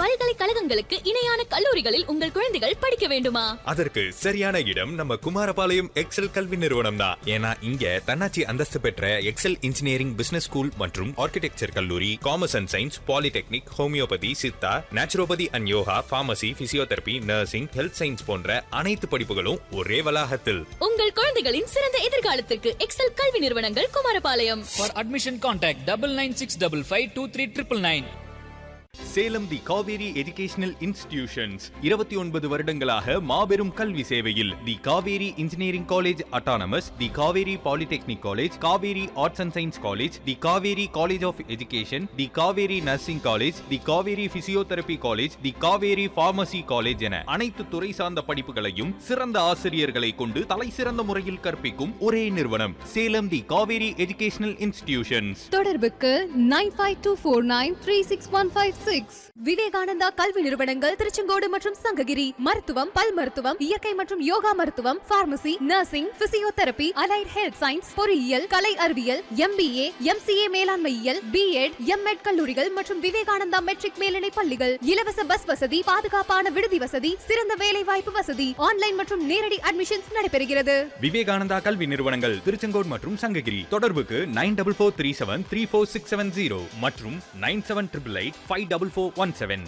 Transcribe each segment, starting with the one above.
பல்கலைக்கழகங்களுக்கு இணையான கல்லூரிகளில் உங்கள் குழந்தைகள் படிக்க வேண்டுமா அதற்கு சரியான இடம் நம்ம குமாரபாளையம் எக்ஸல் கல்வி நிறுவனம் தான் ஏன்னா இங்க தன்னாட்சி அந்தஸ்து பெற்ற எக்ஸல் இன்ஜினியரிங் பிசினஸ் ஸ்கூல் மற்றும் ஆர்கிடெக்சர் கல்லூரி commerce and science polytechnic homeopathy Siddha naturopathy and yoga pharmacy physiotherapy nursing health science போன்ற அனைத்து படிப்புகளும் ஒரே வளாகத்தில் உங்கள் குழந்தைகளின் சிறந்த எதிர்காலத்திற்கு எக்ஸல் கல்வி நிறுவனங்கள் Kumarapalayam For admission, contact double nine six double five two three triple nine. Salem the Kaveri educational institutions இருபத்தி ஒன்பது வருடங்களாக மாபெரும் கல்வி சேவையில் the Kaveri engineering college autonomous the Kaveri polytechnic college Kaveri arts and science college the Kaveri college of education the Kaveri nursing college the Kaveri physiotherapy college the Kaveri pharmacy college என அனைத்து துறை சார்ந்த படிப்புகளையும் சிறந்த ஆசிரியர்களை கொண்டு தலை சிறந்த முறையில் கற்பிக்கும் ஒரே நிறுவனம் Salem the Kaveri educational institutions தொடர்புக்கு nine five two four nine three six one five six Vivekananda கல்வி நிறுவனங்கள் திருச்செங்கோடு மற்றும் சங்ககிரி மருத்துவம் பல் மருத்துவம் இயற்கை மற்றும் யோகா மருத்துவம் pharmacy nursing physiotherapy allied health science பொறியியல் கலை அறிவியல் எம்பிஏ எம்சிஏ மேலாண்மையியல் பிஎட் எம்எட் கல்லூரிகள் மற்றும் விவேகானந்தா மெட்ரிக் மேல்நிலை பள்ளிகள் இலவச பஸ் வசதி பாதுகாப்பான விடுதி வசதி சிறந்த வேலை வாய்ப்பு வசதி ஆன்லைன் மற்றும் நேரடி அட்மிஷன்ஸ் நடைபெறுகிறது விவேகானந்தா கல்வி நிறுவனங்கள் திருச்செங்கோடு மற்றும் சங்ககிரி தொடர்புக்கு nine double four three seven three four six seven zero மற்றும் nine seven triple eight five double four one seven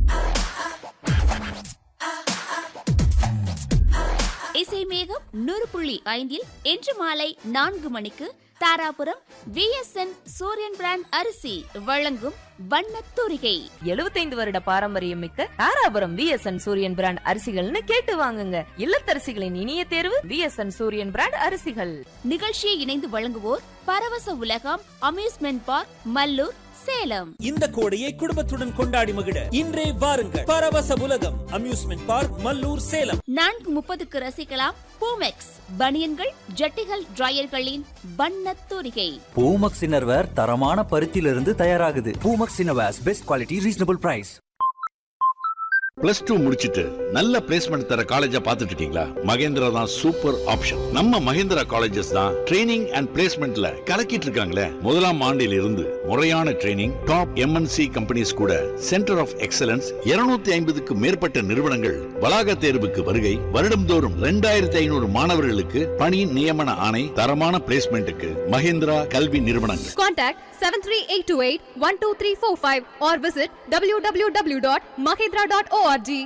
இசை மேகம் நூறு புள்ளி ஐந்தில் இன்று மாலை நான்கு மணிக்கு தாராபுரம் விஎஸ்என் சூரியன் பிராண்ட் அரிசி வழங்கும் வண்ணத் தூரிகை எழுபத்தைந்து வருட பாரம்பரியம் மிக்க தாராபுரம் விஎஸ்என் சூரியன் பிராண்ட் அரிசிகள்னு கேட்டு வாங்குங்க இல்லத்தரசிகளின் இனிய தேர்வு விஎஸ்என் சூரியன் பிராண்ட் அரிசிகள் நிகழ்ச்சியை இணைந்து வழங்குவோர் பரவச உலகம் அம்யூஸ்மெண்ட் பார்க் மல்லூர் சேலம் இந்த கோடையை குடும்பத்துடன் கொண்டாடி மகிழ இன்றே வாருங்கள் பரவச உலகம் அம்யூஸ்மெண்ட் பார்க் மல்லூர் சேலம் நான்கு முப்பதுக்கு ரசிக்கலாம் பூமெக்ஸ் பனியன்கள் ஜட்டிகள் டிரையர்களின் வண்ணத் தூரிகை பூமக்ஸ் இன்னர்வேர் தரமான பருத்தியிலிருந்து தயாராகுது Poomex innerwears best quality reasonable price plus two முடிச்சிட்டு நல்ல பிளேஸ்மெண்ட் தர காலேஜா பார்த்துட்டு இருக்கீங்களா மகேந்திரா தான் சூப்பர் ஆப்ஷன் நம்ம மகேந்திரா காலேஜஸ் தான் ட்ரைனிங் அண்ட் பிளேஸ்மெண்ட்ல கலக்கிட்டு இருக்காங்களே முதலாம் ஆண்டில் இருந்து முறையான ட்ரைனிங் டாப் எம்என்சி கம்பெனிஸ் கூட சென்டர் ஆஃப் எக்ஸலன்ஸ் 250 ஐம்பதுக்கு மேற்பட்ட நிறுவனங்கள் வளாக தேர்வுக்கு வருகை வருடம்தோறும் ரெண்டாயிரத்தி ஐநூறு மாணவர்களுக்கு பணி நியமன ஆணை தரமான பிளேஸ்மெண்ட்டுக்கு மகேந்திரா கல்வி நிறுவனங்கள் Contact 73828-12345 or visit www.mahindra.org.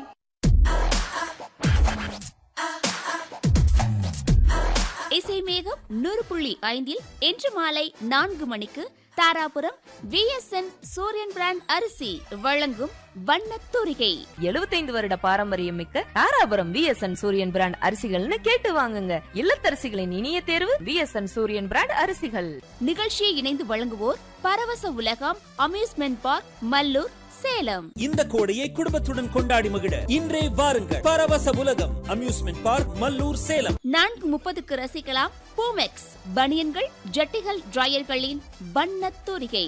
இசை மேகம் நூறு புள்ளி ஐந்தில் இன்று மாலை நான்கு மணிக்கு தாராபுரம் விஎஸ்என் சூரியன் பிராண்ட் அரிசி வழங்கும் வண்ணத் தூரிகை எழுபத்தைந்து வருட பாரம்பரியம் மிக்க தாராபுரம் விஎஸ்என் சூரியன் பிராண்ட் அரிசிகள்னு கேட்டு வாங்குங்க இல்லத்தரசிகளின் இனிய தேர்வு விஎஸ்என் சூரியன் பிராண்ட் அரிசிகள் நிகழ்ச்சியை இணைந்து வழங்குவோர் பரவச உலகம் அம்யூஸ்மெண்ட் பார்க் மல்லூர் சேலம் இந்த கோடையை குடும்பத்துடன் கொண்டாடி மகிழ இன்றே வாருங்கள் பரவச உலகம் அம்யூஸ்மெண்ட் பார்க் மல்லூர் சேலம் நான்கு முப்பதுக்கு ரசிக்கலாம் பூமெக்ஸ் பனியன்கள் ஜட்டிகள் டிரையர்களின் வண்ணத் தூரிகை